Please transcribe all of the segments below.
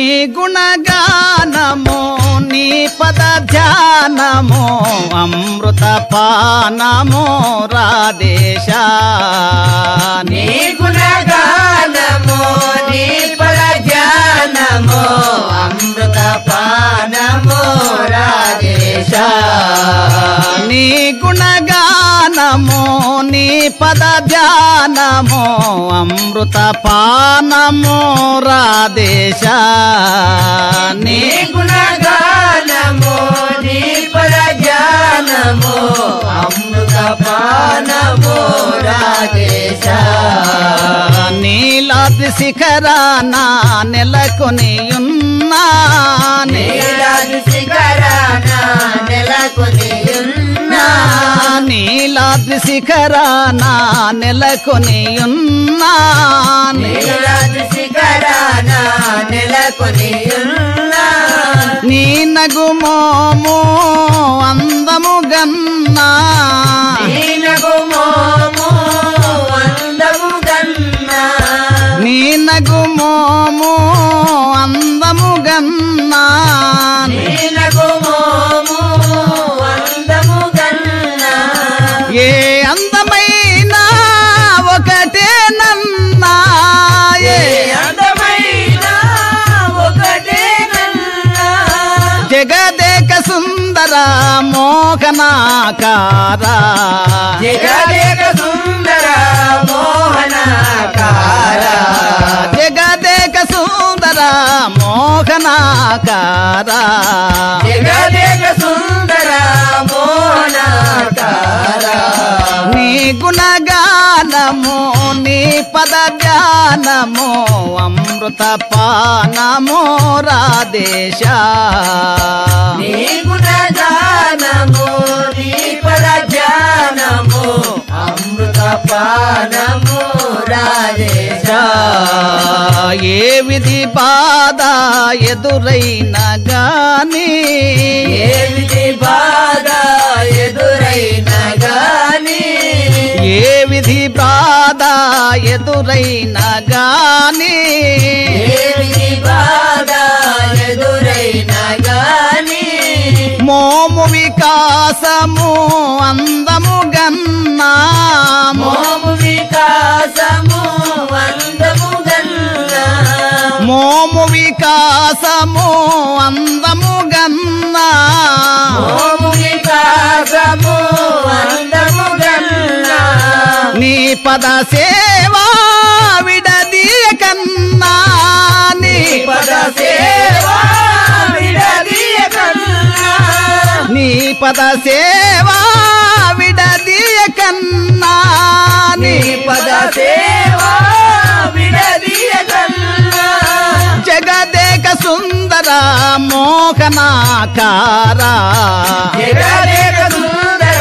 గుణగానము నీ పద ధ్యానము అమృత పానము రాధేశ నీ గుణగానము నీ పద ధ్యానము అమృత పానము రాజేశ నీ గుణగానము నీ పద ధ్యానము అమృత పానము రాధేశ నీ నీ గుణగానము నీ పద ధ్యానము అమృత పానము రాజేశ నీలాద్రి శిఖరాన నెలకొని ఉన్నా నీలాది శిఖరాన నెలకొని ఉన్నా నీలాద్రి శిఖరాన నెలకొని ఉన్నా నీలాది శిఖరాన నెలకొని ఉన్నా నీ నగుమోము అందము గన్నా నీనగు మోము అందము గన్నా నీ నగుమోము అందము గన్నా నీనగు మోము అందము గన్నా ఏ అందమైన ఒకటే నన్నా ఏ ఏ అందమైన ఒకటే నన్నా జగదేక సుందర మోహనాకార జగదేక సుందర మోహనాకార జగదేక సుందర మోహనాకార జగదేక సుందర మోహనాకార నీ గుణగానము నీ పద ధ్యానము అమృత పానము రాధేశ నీ గుణగానము నీ పద ధ్యానము అమృత పానము రాజేశ ఏ విధి బాధ ఎదురైన గాని ఏ విధి బాధ ఎదురైన గాని ఏ విధి బాధ ఎదురైన గాని ఏ విధి బాధ ఎదురైన గాని మోము వికాసము అందము గన్నా మోము వికాసము అందము గన్నా మోము వికాసము అందము గన్నా మోము వికాసము అందము గన్నా నీ పద సేవా విడదీయ కన్నా నీ పద సేవా విడదీయ కన్నా నీ పద సేవా విడదీయ కన్నా నీ పద సేవా విడదీయ కన్నా జగదేక సుందర మోహనాకార జగదేక సుందర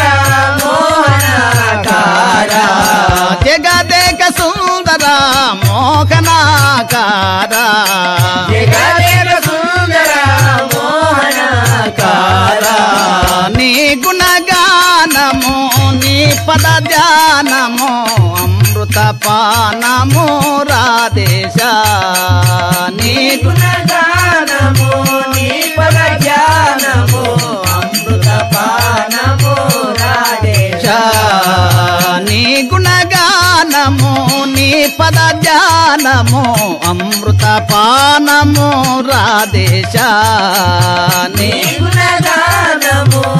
మోహనాకార జగదేక సుందర మోహనాకార జగదేక సుందర మోహనాకార నీ గుణగానము నీ పద ధ్యానము అమృత పానము రాధేశ నీ గుణగానము నీ పద ధ్యానము అమృత పానము రాజేశ నీ గుణగానము నీ పద ధ్యానము అమృత పానము రాధేశ నీ నీ గుణగానము